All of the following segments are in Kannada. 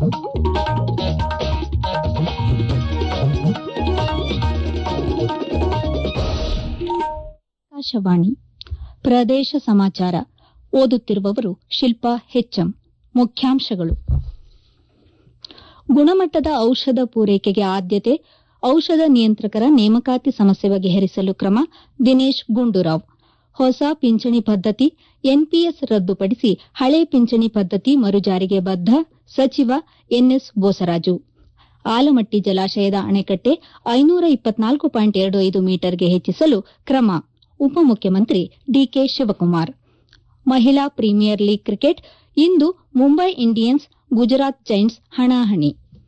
ಆಕಾಶವಾಣಿ ಪ್ರದೇಶ ಸಮಾಚಾರ ಓದುತ್ತಿರುವವರು ಶಿಲ್ಪಾ ಹೆಚ್ಚಂ ಮುಖ್ಯಾಂಶಗಳು ಗುಣಮಟ್ಟದ ಔಷಧ ಪೂರೈಕೆಗೆ ಆದ್ಯತೆ ಔಷಧ ನಿಯಂತ್ರಕರ ನೇಮಕಾತಿ ಸಮಸ್ಯೆ ಬಗೆಹರಿಸಲು ಕ್ರಮ ದಿನೇಶ್ ಗುಂಡೂರಾವ್ ಹೊಸ ಪಿಂಚಣಿ ಪದ್ದತಿ ಎನ್ಪಿಎಸ್ ರದ್ದುಪಡಿಸಿ ಹಳೆ ಪಿಂಚಣಿ ಪದ್ದತಿ ಮರುಜಾರಿಗೆ ಬದ್ದ ಸಚಿವ ಎನ್ಎಸ್ ಬೋಸರಾಜು ಆಲಮಟ್ಟಿ ಜಲಾಶಯದ ಅಣೆಕಟ್ಟೆ ಐನೂರ ಇಪ್ಪತ್ನಾಲ್ಕು ಪಾಯಿಂಟ್ ಎರಡು ಐದು ಮೀಟರ್ಗೆ ಹೆಚ್ಚಿಸಲು ಕ್ರಮ ಉಪಮುಖ್ಯಮಂತ್ರಿ ಡಿಕೆ ಶಿವಕುಮಾರ್ ಮಹಿಳಾ ಪ್ರೀಮಿಯರ್ ಲೀಗ್ ಕ್ರಿಕೆಟ್ ಇಂದು ಮುಂಬೈ ಇಂಡಿಯನ್ಸ್ ಗುಜರಾತ್ ಜೈಂಟ್ಸ್ ಹಣಾಹಣಿ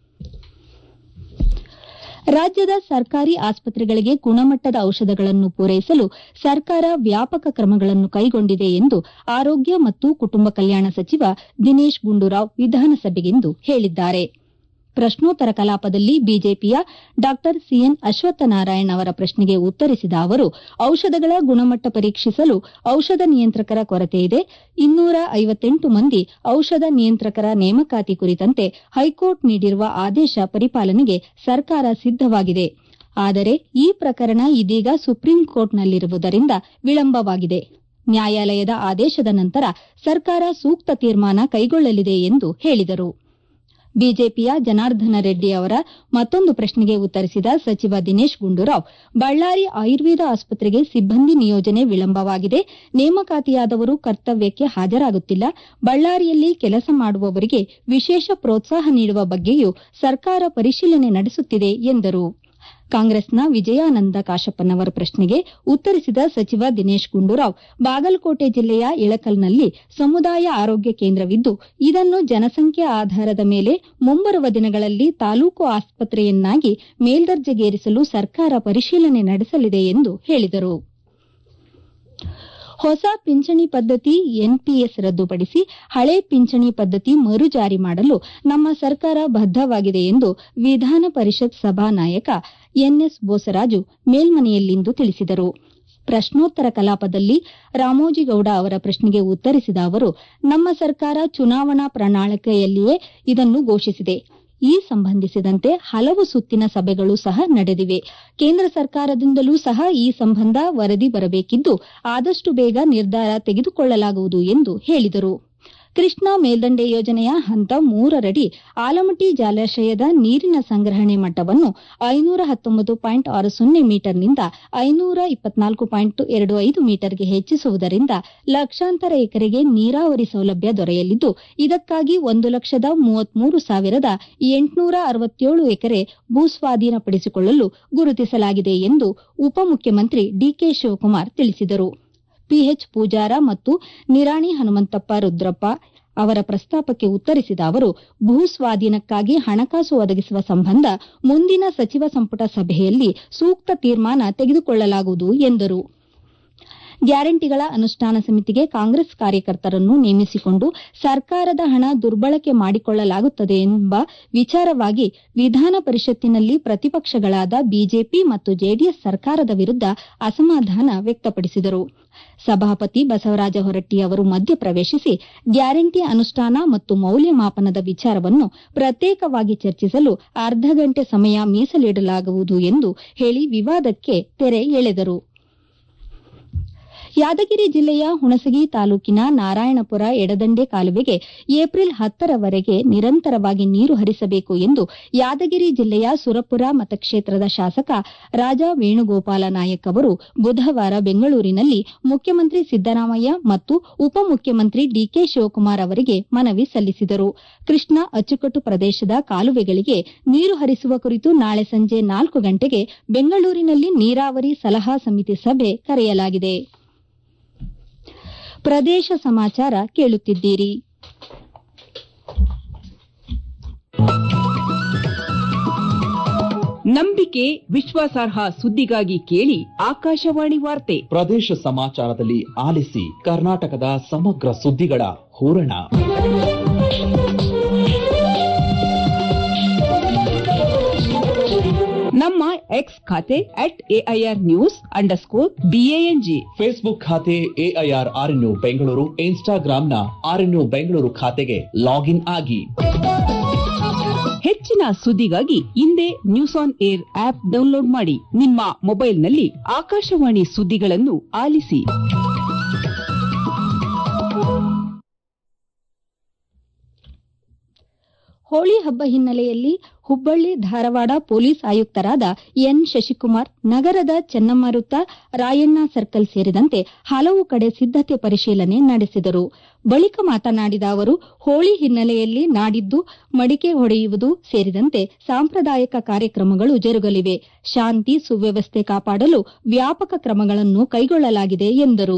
ರಾಜ್ಯದ ಸರ್ಕಾರಿ ಆಸ್ಪತ್ರೆಗಳಿಗೆ ಗುಣಮಟ್ಟದ ಔಷಧಗಳನ್ನು ಪೂರೈಸಲು ಸರ್ಕಾರ ವ್ಯಾಪಕ ಕ್ರಮಗಳನ್ನು ಕೈಗೊಂಡಿದೆ ಎಂದು ಆರೋಗ್ಯ ಮತ್ತು ಕುಟುಂಬ ಕಲ್ಯಾಣ ಸಚಿವ ದಿನೇಶ್ ಗುಂಡೂರಾವ್ ವಿಧಾನಸಭೆಗಿಂದು ಹೇಳಿದ್ದಾರೆ ಪ್ರಶ್ನೋತ್ತರ ಕಲಾಪದಲ್ಲಿ ಬಿಜೆಪಿಯ ಡಾ ಸಿಎನ್ ಅಶ್ವತ್ಥನಾರಾಯಣ ಅವರ ಪ್ರಶ್ನೆಗೆ ಉತ್ತರಿಸಿದ ಅವರು ಔಷಧಗಳ ಗುಣಮಟ್ಟ ಪರೀಕ್ಷಿಸಲು ಔಷಧ ನಿಯಂತ್ರಕರ ಕೊರತೆಯಿದೆ ಇನ್ನೂರ ಐವತ್ತೆಂಟು ಮಂದಿ ಔಷಧ ನಿಯಂತ್ರಕರ ನೇಮಕಾತಿ ಕುರಿತಂತೆ ಹೈಕೋರ್ಟ್ ನೀಡಿರುವ ಆದೇಶ ಪರಿಪಾಲನೆಗೆ ಸರ್ಕಾರ ಸಿದ್ದವಾಗಿದೆ ಆದರೆ ಈ ಪ್ರಕರಣ ಇದೀಗ ಸುಪ್ರೀಂ ಕೋರ್ಟ್ನಲ್ಲಿರುವುದರಿಂದ ವಿಳಂಬವಾಗಿದೆ ನ್ಯಾಯಾಲಯದ ಆದೇಶದ ನಂತರ ಸರ್ಕಾರ ಸೂಕ್ತ ತೀರ್ಮಾನ ಕೈಗೊಳ್ಳಲಿದೆ ಎಂದು ಹೇಳಿದರು ಬಿಜೆಪಿಯ ಜನಾರ್ದನ ರೆಡ್ಡಿ ಅವರ ಮತ್ತೊಂದು ಪ್ರಶ್ನೆಗೆ ಉತ್ತರಿಸಿದ ಸಚಿವ ದಿನೇಶ್ ಗುಂಡೂರಾವ್ ಬಳ್ಳಾರಿ ಆಯುರ್ವೇದ ಆಸ್ಪತ್ರೆಗೆ ಸಿಬ್ಬಂದಿ ನಿಯೋಜನೆ ವಿಳಂಬವಾಗಿದೆ ನೇಮಕಾತಿಯಾದವರು ಕರ್ತವ್ಯಕ್ಕೆ ಹಾಜರಾಗುತ್ತಿಲ್ಲ ಬಳ್ಳಾರಿಯಲ್ಲಿ ಕೆಲಸ ಮಾಡುವವರಿಗೆ ವಿಶೇಷ ಪ್ರೋತ್ಸಾಹ ನೀಡುವ ಬಗ್ಗೆಯೂ ಸರ್ಕಾರ ಪರಿಶೀಲನೆ ನಡೆಸುತ್ತಿದೆ ಎಂದರು ಕಾಂಗ್ರೆಸ್ನ ವಿಜಯಾನಂದ ಕಾಶಪ್ಪನವರ ಪ್ರಶ್ನೆಗೆ ಉತ್ತರಿಸಿದ ಸಚಿವ ದಿನೇಶ್ ಗುಂಡೂರಾವ್ ಬಾಗಲಕೋಟೆ ಜಿಲ್ಲೆಯ ಇಳಕಲ್ನಲ್ಲಿ ಸಮುದಾಯ ಆರೋಗ್ಯ ಕೇಂದ್ರವಿದ್ದು ಇದನ್ನು ಜನಸಂಖ್ಯೆ ಆಧಾರದ ಮೇಲೆ ಮುಂಬರುವ ದಿನಗಳಲ್ಲಿ ತಾಲೂಕು ಆಸ್ಪತ್ರೆಯನ್ನಾಗಿ ಮೇಲ್ದರ್ಜೆಗೇರಿಸಲು ಸರ್ಕಾರ ಪರಿಶೀಲನೆ ನಡೆಸಲಿದೆ ಎಂದು ಹೇಳಿದರು ಹೊಸ ಪಿಂಚಣಿ ಪದ್ದತಿ ಎನ್ಪಿಎಸ್ ರದ್ದುಪಡಿಸಿ ಹಳೆ ಪಿಂಚಣಿ ಪದ್ದತಿ ಮರುಜಾರಿ ಮಾಡಲು ನಮ್ಮ ಸರ್ಕಾರ ಬದ್ದವಾಗಿದೆ ಎಂದು ವಿಧಾನ ಪರಿಷತ್ ಸಭಾನಾಯಕ ಎನ್ಎಸ್ ಬೋಸರಾಜು ಮೇಲ್ಮನೆಯಲ್ಲಿಂದು ತಿಳಿಸಿದರು ಪ್ರಶ್ನೋತ್ತರ ಕಲಾಪದಲ್ಲಿ ರಾಮೋಜಿಗೌಡ ಅವರ ಪ್ರಶ್ನೆಗೆ ಉತ್ತರಿಸಿದ ಅವರು ನಮ್ಮ ಸರ್ಕಾರ ಚುನಾವಣಾ ಪ್ರಣಾಳಿಕೆಯಲ್ಲಿಯೇ ಇದನ್ನು ಘೋಷಿಸಿದೆ ಈ ಸಂಬಂಧಿಸಿದಂತೆ ಹಲವು ಸುತ್ತಿನ ಸಭೆಗಳು ಸಹ ನಡೆದಿವೆ ಕೇಂದ್ರ ಸರ್ಕಾರದಿಂದಲೂ ಸಹ ಈ ಸಂಬಂಧ ವರದಿ ಬರಬೇಕಿದ್ದು ಆದಷ್ಟು ಬೇಗ ನಿರ್ಧಾರ ತೆಗೆದುಕೊಳ್ಳಲಾಗುವುದು ಎಂದು ಹೇಳಿದರು ಕೃಷ್ಣಾ ಮೇಲ್ದಂಡೆ ಯೋಜನೆಯ ಹಂತ ಮೂರರಡಿ ಆಲಮಟ್ಟಿ ಜಲಾಶಯದ ನೀರಿನ ಸಂಗ್ರಹಣೆ ಮಟ್ಟವನ್ನು ಐನೂರ ಹತ್ತೊಂಬತ್ತು ಪಾಯಿಂಟ್ ಆರು ಸೊನ್ನೆ ಮೀಟರ್ನಿಂದ ಐನೂರ ಇಪ್ಪತ್ನಾಲ್ಕು ಪಾಯಿಂಟ್ ಎರಡು ಐದು ಮೀಟರ್ಗೆ ಹೆಚ್ಚಿಸುವುದರಿಂದ ಲಕ್ಷಾಂತರ ಎಕರೆಗೆ ನೀರಾವರಿ ಸೌಲಭ್ಯ ದೊರೆಯಲಿದ್ದು ಇದಕ್ಕಾಗಿ ಒಂದು ಲಕ್ಷದ ಮೂವತ್ಮೂರು ಸಾವಿರದ ಎಂಟುನೂರ ಅರವತ್ತೇಳು ಎಕರೆ ಭೂಸ್ವಾಧೀನಪಡಿಸಿಕೊಳ್ಳಲು ಗುರುತಿಸಲಾಗಿದೆ ಎಂದು ಉಪಮುಖ್ಯಮಂತ್ರಿ ಡಿಕೆ ಶಿವಕುಮಾರ್ ತಿಳಿಸಿದರು ಪಿಎಚ್ ಪೂಜಾರ ಮತ್ತು ನಿರಾಣಿ ಹನುಮಂತಪ್ಪ ರುದ್ರಪ್ಪ ಅವರ ಪ್ರಸ್ತಾಪಕ್ಕೆ ಉತ್ತರಿಸಿದ ಅವರು ಭೂ ಸ್ವಾಧೀನಕ್ಕಾಗಿ ಹಣಕಾಸು ಒದಗಿಸುವ ಸಂಬಂಧ ಮುಂದಿನ ಸಚಿವ ಸಂಪುಟ ಸಭೆಯಲ್ಲಿ ಸೂಕ್ತ ತೀರ್ಮಾನ ತೆಗೆದುಕೊಳ್ಳಲಾಗುವುದು ಎಂದರು ಗ್ಯಾರಂಟಿಗಳ ಅನುಷ್ಠಾನ ಸಮಿತಿಗೆ ಕಾಂಗ್ರೆಸ್ ಕಾರ್ಯಕರ್ತರನ್ನು ನೇಮಿಸಿಕೊಂಡು ಸರ್ಕಾರದ ಹಣ ದುರ್ಬಳಕೆ ಮಾಡಿಕೊಳ್ಳಲಾಗುತ್ತದೆ ಎಂಬ ವಿಚಾರವಾಗಿ ವಿಧಾನ ಪರಿಷತ್ತಿನಲ್ಲಿ ಪ್ರತಿಪಕ್ಷಗಳಾದ ಬಿಜೆಪಿ ಮತ್ತು ಜೆಡಿಎಸ್ ಸರ್ಕಾರದ ವಿರುದ್ದ ಅಸಮಾಧಾನ ವ್ಯಕ್ತಪಡಿಸಿದರು ಸಭಾಪತಿ ಬಸವರಾಜ ಹೊರಟ್ಟಿ ಅವರು ಮಧ್ಯಪ್ರವೇಶಿಸಿ ಗ್ಯಾರಂಟಿ ಅನುಷ್ಠಾನ ಮತ್ತು ಮೌಲ್ಯಮಾಪನದ ವಿಚಾರವನ್ನು ಪ್ರತ್ಯೇಕವಾಗಿ ಚರ್ಚಿಸಲು ಅರ್ಧ ಗಂಟೆ ಸಮಯ ಮೀಸಲಿಡಲಾಗುವುದು ಎಂದು ಹೇಳಿ ವಿವಾದಕ್ಕೆ ತೆರೆ ಎಳೆದರು ಯಾದಗಿರಿ ಜಿಲ್ಲೆಯ ಹುಣಸಗಿ ತಾಲೂಕಿನ ನಾರಾಯಣಪುರ ಎಡದಂಡೆ ಕಾಲುವೆಗೆ ಏಪ್ರಿಲ್ ಹತ್ತರವರೆಗೆ ನಿರಂತರವಾಗಿ ನೀರು ಹರಿಸಬೇಕು ಎಂದು ಯಾದಗಿರಿ ಜಿಲ್ಲೆಯ ಸುರಪುರ ಮತಕ್ಷೇತ್ರದ ಶಾಸಕ ರಾಜಾ ವೇಣುಗೋಪಾಲ ನಾಯಕ್ ಅವರು ಬುಧವಾರ ಬೆಂಗಳೂರಿನಲ್ಲಿ ಮುಖ್ಯಮಂತ್ರಿ ಸಿದ್ದರಾಮಯ್ಯ ಮತ್ತು ಉಪಮುಖ್ಯಮಂತ್ರಿ ಡಿಕೆ ಶಿವಕುಮಾರ್ ಅವರಿಗೆ ಮನವಿ ಸಲ್ಲಿಸಿದರು ಕೃಷ್ಣಾ ಅಚ್ಚುಕಟ್ಟು ಪ್ರದೇಶದ ಕಾಲುವೆಗಳಿಗೆ ನೀರು ಹರಿಸುವ ಕುರಿತು ನಾಳೆ ಸಂಜೆ ನಾಲ್ಕು ಗಂಟೆಗೆ ಬೆಂಗಳೂರಿನಲ್ಲಿ ನೀರಾವರಿ ಸಲಹಾ ಸಮಿತಿ ಸಭೆ ಕರೆಯಲಾಗಿದೆ ಪ್ರದೇಶ ಸಮಾಚಾರ ಕೇಳುತ್ತಿದ್ದೀರಿ ನಂಬಿಕೆ ವಿಶ್ವಾಸಾರ್ಹ ಸುದ್ದಿಗಾಗಿ ಕೇಳಿ ಆಕಾಶವಾಣಿ ವಾರ್ತೆ ಪ್ರದೇಶ ಸಮಾಚಾರದಲ್ಲಿ ಆಲಿಸಿ ಕರ್ನಾಟಕದ ಸಮಗ್ರ ಸುದ್ದಿಗಳ ಹೂರಣ ನಮ್ಮ ಎಕ್ಸ್ ಖಾತೆ at AIR news underscore BANG Facebook ಖಾತೆ ಎಐಆರ್ ಆರ್ಎನ್ಯು ಬೆಂಗಳೂರು ಇನ್ಸ್ಟಾಗ್ರಾಂನ ಆರ್ಎನ್ಯು ಬೆಂಗಳೂರು ಖಾತೆಗೆ ಲಾಗಿನ್ ಆಗಿ ಹೆಚ್ಚಿನ ಸುದ್ದಿಗಾಗಿ ಹಿಂದೆ news on air app download ಮಾಡಿ ನಿಮ್ಮ ಮೊಬೈಲ್ನಲ್ಲಿ ಆಕಾಶವಾಣಿ ಸುದ್ದಿಗಳನ್ನು ಆಲಿಸಿ ಹೋಳಿ ಹಬ್ಬ ಹಿನ್ನೆಲೆಯಲ್ಲಿ ಹುಬ್ಬಳ್ಳಿ ಧಾರವಾಡ ಪೊಲೀಸ್ ಆಯುಕ್ತರಾದ ಎನ್ ಶಶಿಕುಮಾರ್ ನಗರದ ಚೆನ್ನಮ್ಮ ವೃತ್ತ ರಾಯಣ್ಣ ಸರ್ಕಲ್ ಸೇರಿದಂತೆ ಹಲವು ಕಡೆ ಸಿದ್ದತೆ ಪರಿಶೀಲನೆ ನಡೆಸಿದರು ಬಳಿಕ ಮಾತನಾಡಿದ ಅವರು ಹೋಳಿ ಹಿನ್ನೆಲೆಯಲ್ಲಿ ನಾಡಿದ್ದು ಮಡಿಕೆ ಹೊಡೆಯುವುದು ಸೇರಿದಂತೆ ಸಾಂಪ್ರದಾಯಿಕ ಕಾರ್ಯಕ್ರಮಗಳು ಜರುಗಲಿವೆ ಶಾಂತಿ ಸುವ್ಯವಸ್ಥೆ ಕಾಪಾಡಲು ವ್ಯಾಪಕ ಕ್ರಮಗಳನ್ನು ಕೈಗೊಳ್ಳಲಾಗಿದೆ ಎಂದರು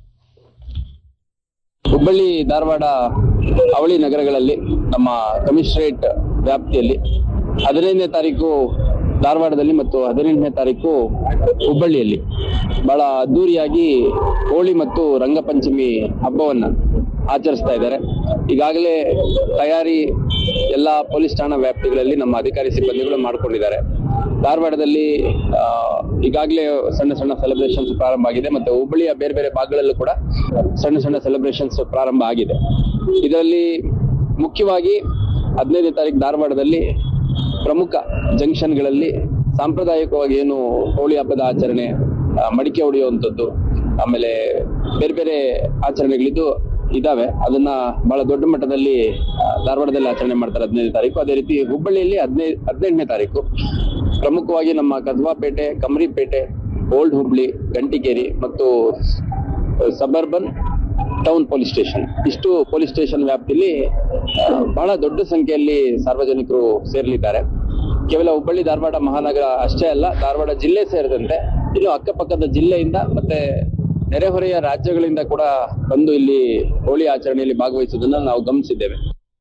ಹುಬ್ಬಳ್ಳಿ ಧಾರವಾಡ ಅವಳಿ ನಗರಗಳಲ್ಲಿ ನಮ್ಮ ಕಮಿಷನರೇಟ್ ವ್ಯಾಪ್ತಿಯಲ್ಲಿ ಹದಿನೈದನೇ ತಾರೀಕು ಧಾರವಾಡದಲ್ಲಿ ಮತ್ತು ಹದಿನೆಂಟನೇ ತಾರೀಕು ಹುಬ್ಬಳ್ಳಿಯಲ್ಲಿ ಬಹಳ ಅದ್ದೂರಿಯಾಗಿ ಹೋಳಿ ಮತ್ತು ರಂಗಪಂಚಮಿ ಹಬ್ಬವನ್ನ ಆಚರಿಸ್ತಾ ಇದ್ದಾರೆ ಈಗಾಗಲೇ ತಯಾರಿ ಎಲ್ಲ ಪೊಲೀಸ್ ಠಾಣಾ ವ್ಯಾಪ್ತಿಗಳಲ್ಲಿ ನಮ್ಮ ಅಧಿಕಾರಿ ಸಿಬ್ಬಂದಿಗಳು ಮಾಡಿಕೊಂಡಿದ್ದಾರೆ ಧಾರವಾಡದಲ್ಲಿ ಆ, ಈಗಾಗಲೇ ಸಣ್ಣ ಸಣ್ಣ ಸೆಲೆಬ್ರೇಷನ್ಸ್ ಪ್ರಾರಂಭ ಆಗಿದೆ ಮತ್ತೆ ಹುಬ್ಬಳ್ಳಿಯ ಬೇರೆ ಬೇರೆ ಭಾಗಗಳಲ್ಲೂ ಕೂಡ ಸಣ್ಣ ಸಣ್ಣ ಸೆಲೆಬ್ರೇಷನ್ಸ್ ಪ್ರಾರಂಭ ಆಗಿದೆ ಇದರಲ್ಲಿ ಮುಖ್ಯವಾಗಿ ಹದಿನೈದನೇ ತಾರೀಕು ಧಾರವಾಡದಲ್ಲಿ ಪ್ರಮುಖ ಜಂಕ್ಷನ್ಗಳಲ್ಲಿ ಸಾಂಪ್ರದಾಯಿಕವಾಗಿ ಏನು ಹೋಳಿ ಹಬ್ಬದ ಆಚರಣೆ ಆ, ಮಡಿಕೆ ಹೊಡೆಯುವಂಥದ್ದು ಆಮೇಲೆ ಬೇರೆ ಬೇರೆ ಆಚರಣೆಗಳಿದ್ದು ಇದಾವೆ ಅದನ್ನ ಬಹಳ ದೊಡ್ಡ ಮಟ್ಟದಲ್ಲಿ ಆ, ಧಾರವಾಡದಲ್ಲಿ ಆಚರಣೆ ಮಾಡ್ತಾರೆ ಹದಿನೈದನೇ ತಾರೀಕು ಅದೇ ರೀತಿ ಹುಬ್ಬಳ್ಳಿಯಲ್ಲಿ ಹದಿನೈದು ಹದಿನೆಂಟನೇ ತಾರೀಕು ಪ್ರಮುಖವಾಗಿ ನಮ್ಮ ಕಸ್ಬಾಪೇಟೆ ಕಮರಿಪೇಟೆ ಓಲ್ಡ್ ಹುಬ್ಳಿ ಗಂಟಿಕೇರಿ ಮತ್ತು ಸಬರ್ಬನ್ ಟೌನ್ ಪೊಲೀಸ್ ಸ್ಟೇಷನ್ ಇಷ್ಟು ಪೊಲೀಸ್ ಸ್ಟೇಷನ್ ವ್ಯಾಪ್ತಿಯಲ್ಲಿ ಆ, ಬಹಳ ದೊಡ್ಡ ಸಂಖ್ಯೆಯಲ್ಲಿ ಸಾರ್ವಜನಿಕರು ಸೇರಲಿದ್ದಾರೆ ಕೇವಲ ಹುಬ್ಬಳ್ಳಿ ಧಾರವಾಡ ಮಹಾನಗರ ಅಷ್ಟೇ ಅಲ್ಲ ಧಾರವಾಡ ಜಿಲ್ಲೆ ಸೇರಿದಂತೆ ಇನ್ನು ಅಕ್ಕಪಕ್ಕದ ಜಿಲ್ಲೆಯಿಂದ ಮತ್ತೆ ನೆರೆಹೊರೆಯ ರಾಜ್ಯಗಳಿಂದ ಕೂಡ ಬಂದು ಇಲ್ಲಿ ಹೋಳಿ ಆಚರಣೆಯಲ್ಲಿ ಭಾಗವಹಿಸುವುದನ್ನು ನಾವು ಗಮನಿಸಿದ್ದೇವೆ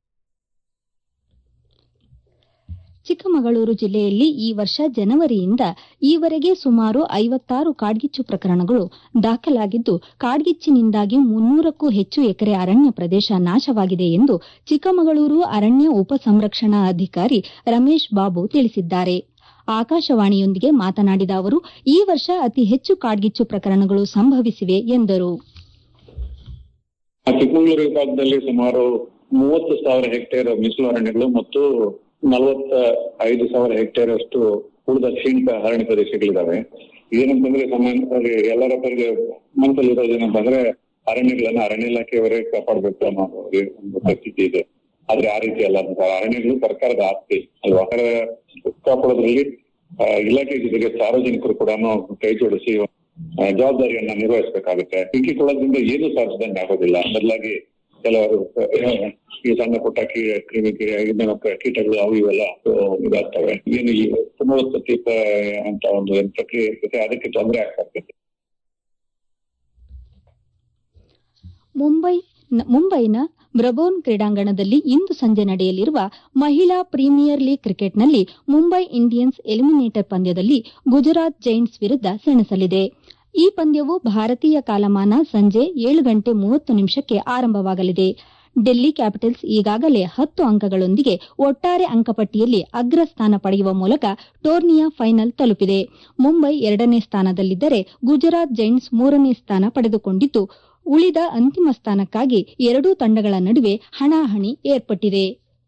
ಚಿಕ್ಕಮಗಳೂರು ಜಿಲ್ಲೆಯಲ್ಲಿ ಈ ವರ್ಷ ಜನವರಿಯಿಂದ ಈವರೆಗೆ ಸುಮಾರು ಐವತ್ತಾರು ಕಾಡ್ಗಿಚ್ಚು ಪ್ರಕರಣಗಳು ದಾಖಲಾಗಿದ್ದು ಕಾಡ್ಗಿಚ್ಚಿನಿಂದಾಗಿ ಮುನ್ನೂರಕ್ಕೂ ಹೆಚ್ಚು ಎಕರೆ ಅರಣ್ಯ ಪ್ರದೇಶ ನಾಶವಾಗಿದೆ ಎಂದು ಚಿಕ್ಕಮಗಳೂರು ಅರಣ್ಯ ಉಪ ಸಂರಕ್ಷಣಾ ಅಧಿಕಾರಿ ರಮೇಶ್ ಬಾಬು ತಿಳಿಸಿದ್ದಾರೆ ಆಕಾಶವಾಣಿಯೊಂದಿಗೆ ಮಾತನಾಡಿದ ಅವರು ಈ ವರ್ಷ ಅತಿ ಹೆಚ್ಚು ಕಾಡ್ಗಿಚ್ಚು ಪ್ರಕರಣಗಳು ಸಂಭವಿಸಿವೆ ಎಂದರು ಆ ಚಿಕ್ಕಮಗಳೂರು ವಿಭಾಗದಲ್ಲಿ ಸುಮಾರು ಮೂವತ್ತು ಸಾವಿರ ಹೆಕ್ಟೇರ್ ಮೀಸಲು ಅರಣ್ಯಗಳು ಮತ್ತು ನಲವತ್ತ ಐದು ಸಾವಿರ ಹೆಕ್ಟೇರ್ ಅಷ್ಟು ಉಳಿದ ಕ್ಷೀಣಿತ ಅರಣ್ಯ ಪ್ರದೇಶಗಳಿದಾವೆ ಏನಂತಂದ್ರೆ ಸಾಮಾನ್ಯವಾಗಿ ಎಲ್ಲರ ಪರಿಗೆ ಮನಸ್ಸಲ್ಲಿ ಇರೋದೇನಂತಂದ್ರೆ ಅರಣ್ಯಗಳನ್ನ ಅರಣ್ಯ ಇಲಾಖೆಯವರೇ ಕಾಪಾಡಬೇಕು ಅನ್ನೋ ಒಂದು ಪರಿಸ್ಥಿತಿ ಇದೆ ಆದ್ರೆ ಆ ರೀತಿ ಅಲ್ಲ ಸರ್ ಅರಣ್ಯಗಳು ಸರ್ಕಾರದ ಆಸ್ತಿ ಅಲ್ವಾ ಅದರ ಕಾಪಾಡೋದ್ರಲ್ಲಿ ಆ, ಇಲಾಖೆ ಜೊತೆಗೆ ಸಾರ್ವಜನಿಕರು ಕೂಡ ಕೈ ಜೋಡಿಸಿ ಆ, ಜವಾಬ್ದಾರಿಯನ್ನ ನಿರ್ವಹಿಸಬೇಕಾಗುತ್ತೆ ಕಿಕ್ಕಿಕೊಳ್ಳೋದ್ರಿಂದ ಏನು ಸಾಧಿಸಿದಂಗೆ ಆಗೋದಿಲ್ಲ ಬದಲಾಗಿ ಕೆಲವರು ಆ, ಈ ಸಣ್ಣ ಪುಟ್ಟ ಕೀ- ಕ್ರಿಮಿ ಕೀ- ಇನ್ನೇನೋ ಕ- ಕೀಟಗಳು ಅವು ಇವೆಲ್ಲ ಆ, ಇದಾಗ್ತವೆ ಏನು ಈ ಪುನರುತ್ಪತ್ತಿ ಪ- ಅಂತ ಒಂದು ಏನ್ ಪ್ರಕ್ರಿಯೆ ಇರ್ತದೆ ಅದಕ್ಕೆ ತೊಂದರೆ ಆಗ್ತಾ ಇರ್ತದೆ ಮುಂಬೈ ನ- ಮುಂಬೈನ ಬ್ರಬೋರ್ನ್ ಕ್ರೀಡಾಂಗಣದಲ್ಲಿ ಇಂದು ಸಂಜೆ ನಡೆಯಲಿರುವ ಮಹಿಳಾ ಪ್ರೀಮಿಯರ್ ಲೀಗ್ ಕ್ರಿಕೆಟ್ನಲ್ಲಿ ಮುಂಬೈ ಇಂಡಿಯನ್ಸ್ ಎಲಿಮಿನೇಟರ್ ಪಂದ್ಯದಲ್ಲಿ ಗುಜರಾತ್ ಜೈಂಟ್ಸ್ ವಿರುದ್ಧ ಸೆಣಸಲಿದೆ ಈ ಪಂದ್ಯವು ಭಾರತೀಯ ಕಾಲಮಾನ ಸಂಜೆ ಏಳು ಗಂಟೆ ಮೂವತ್ತು ನಿಮಿಷಕ್ಕೆ ಆರಂಭವಾಗಲಿದೆ ಡೆಲ್ಲಿ ಕ್ಯಾಪಿಟಲ್ಸ್ ಈಗಾಗಲೇ ಹತ್ತು ಅಂಕಗಳೊಂದಿಗೆ ಒಟ್ಟಾರೆ ಅಂಕಪಟ್ಟಿಯಲ್ಲಿ ಅಗ್ರಸ್ಥಾನ ಪಡೆಯುವ ಮೂಲಕ ಟೂರ್ನಿಯ ಫೈನಲ್ ತಲುಪಿದೆ ಮುಂಬೈ ಎರಡನೇ ಸ್ಥಾನದಲ್ಲಿದ್ದರೆ ಗುಜರಾತ್ ಜೈಂಟ್ಸ್ ಮೂರನೇ ಸ್ಥಾನ ಪಡೆದುಕೊಂಡಿದ್ದು ಉಳಿದ ಅಂತಿಮ ಸ್ಥಾನಕ್ಕಾಗಿ ಎರಡೂ ತಂಡಗಳ ನಡುವೆ ಹಣಾಹಣಿ ಏರ್ಪಟ್ಟಿದೆ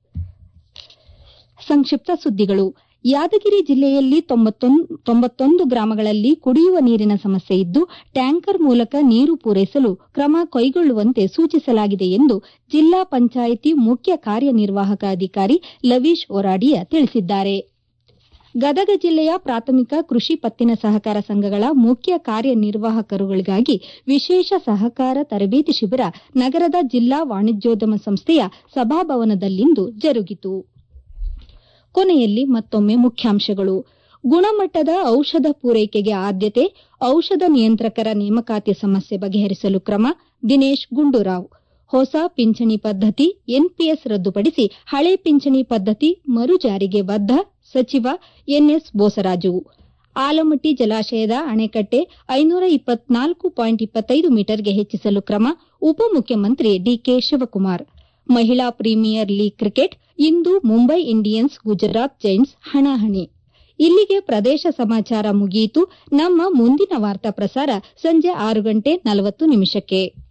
ಸಂಕ್ಷಿಪ್ತ ಸುದ್ದಿಗಳು ಯಾದಗಿರಿ ಜಿಲ್ಲೆಯಲ್ಲಿ ತೊಂಬತ್ತೊಂದು ಗ್ರಾಮಗಳಲ್ಲಿ ಕುಡಿಯುವ ನೀರಿನ ಸಮಸ್ಯೆ ಇದ್ದು ಟ್ಯಾಂಕರ್ ಮೂಲಕ ನೀರು ಪೂರೈಸಲು ಕ್ರಮ ಕೈಗೊಳ್ಳುವಂತೆ ಸೂಚಿಸಲಾಗಿದೆ ಎಂದು ಜಿಲ್ಲಾ ಪಂಚಾಯಿತಿ ಮುಖ್ಯ ಕಾರ್ಯನಿರ್ವಾಹಕ ಅಧಿಕಾರಿ ಲವೀಶ್ ಒರಾಡಿಯ ತಿಳಿಸಿದ್ದಾರೆ ಗದಗ ಜಿಲ್ಲೆಯ ಪ್ರಾಥಮಿಕ ಕೃಷಿ ಪತ್ತಿನ ಸಹಕಾರ ಸಂಘಗಳ ಮುಖ್ಯ ಕಾರ್ಯನಿರ್ವಾಹಕರುಗಳಿಗಾಗಿ ವಿಶೇಷ ಸಹಕಾರ ತರಬೇತಿ ಶಿಬಿರ ನಗರದ ಜಿಲ್ಲಾ ವಾಣಿಜ್ಯೋದ್ಯಮ ಸಂಸ್ಥೆಯ ಸಭಾಭವನದಲ್ಲಿಂದು ಜರುಗಿತು ಕೊನೆಯಲ್ಲಿ ಮತ್ತೊಮ್ಮೆ ಮುಖ್ಯಾಂಶಗಳು ಗುಣಮಟ್ಟದ ಔಷಧ ಪೂರೈಕೆಗೆ ಆದ್ಯತೆ ಔಷಧ ನಿಯಂತ್ರಕರ ನೇಮಕಾತಿ ಸಮಸ್ಯೆ ಬಗೆಹರಿಸಲು ಕ್ರಮ ದಿನೇಶ್ ಗುಂಡೂರಾವ್ ಹೊಸ ಪಿಂಚಣಿ ಪದ್ದತಿ ಎನ್ಪಿಎಸ್ ರದ್ದುಪಡಿಸಿ ಹಳೆ ಪಿಂಚಣಿ ಪದ್ದತಿ ಮರು ಜಾರಿಗೆ ಬದ್ಧ ಸಚಿವ ಎನ್ಎಸ್ ಬೋಸರಾಜು ಆಲಮಟ್ಟಿ ಜಲಾಶಯದ ಅಣೆಕಟ್ಟೆ ಐನೂರ ಇಪ್ಪತ್ನಾಲ್ಕು ಪಾಯಿಂಟ್ ಇಪ್ಪತ್ತೈದು ಮೀಟರ್ಗೆ ಹೆಚ್ಚಿಸಲು ಕ್ರಮ ಉಪಮುಖ್ಯಮಂತ್ರಿ ಡಿಕೆ ಶಿವಕುಮಾರ್ ಮಹಿಳಾ ಪ್ರೀಮಿಯರ್ ಲೀಗ್ ಕ್ರಿಕೆಟ್ ಇಂದು ಮುಂಬೈ ಇಂಡಿಯನ್ಸ್ ಗುಜರಾತ್ ಜೈಂಟ್ಸ್ ಹಣಾಹಣಿ ಇಲ್ಲಿಗೆ ಪ್ರದೇಶ ಸಮಾಚಾರ ಮುಗಿಯಿತು ನಮ್ಮ ಮುಂದಿನ ವಾರ್ತಾ ಪ್ರಸಾರ ಸಂಜೆ ಆರು ಗಂಟೆ ನಲವತ್ತು ನಿಮಿಷಕ್ಕೆ